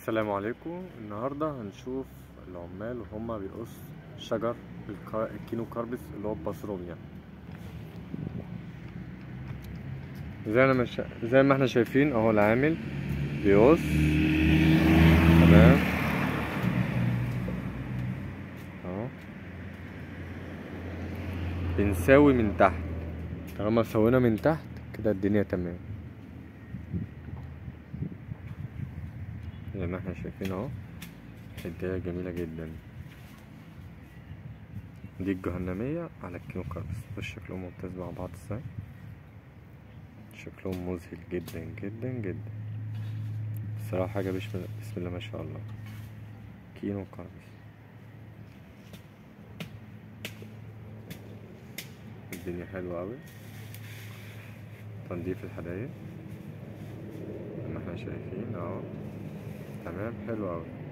السلام عليكم النهاردة هنشوف العمال وهما بيقص شجر الكا- الكينو كاربس اللي هو الباسروميا زي ما مش... زي ما احنا شايفين اهو العامل بيقص تمام اهو بنساوي من تحت طالما سوينا من تحت كده الدنيا تمام زي ما احنا شايفين اهو الدنيا جميلة جدا دي الجهنمية على الكيلو كاربس بص شكلهم ممتاز مع بعض ازاي شكلهم مذهل جدا جدا جدا الصراحة حاجة بسم الله بسم الله ما شاء الله كينو كاربس الدنيا حلوة أوي تنظيف الحدايق زي ما احنا شايفين اهو تمام حلو أوي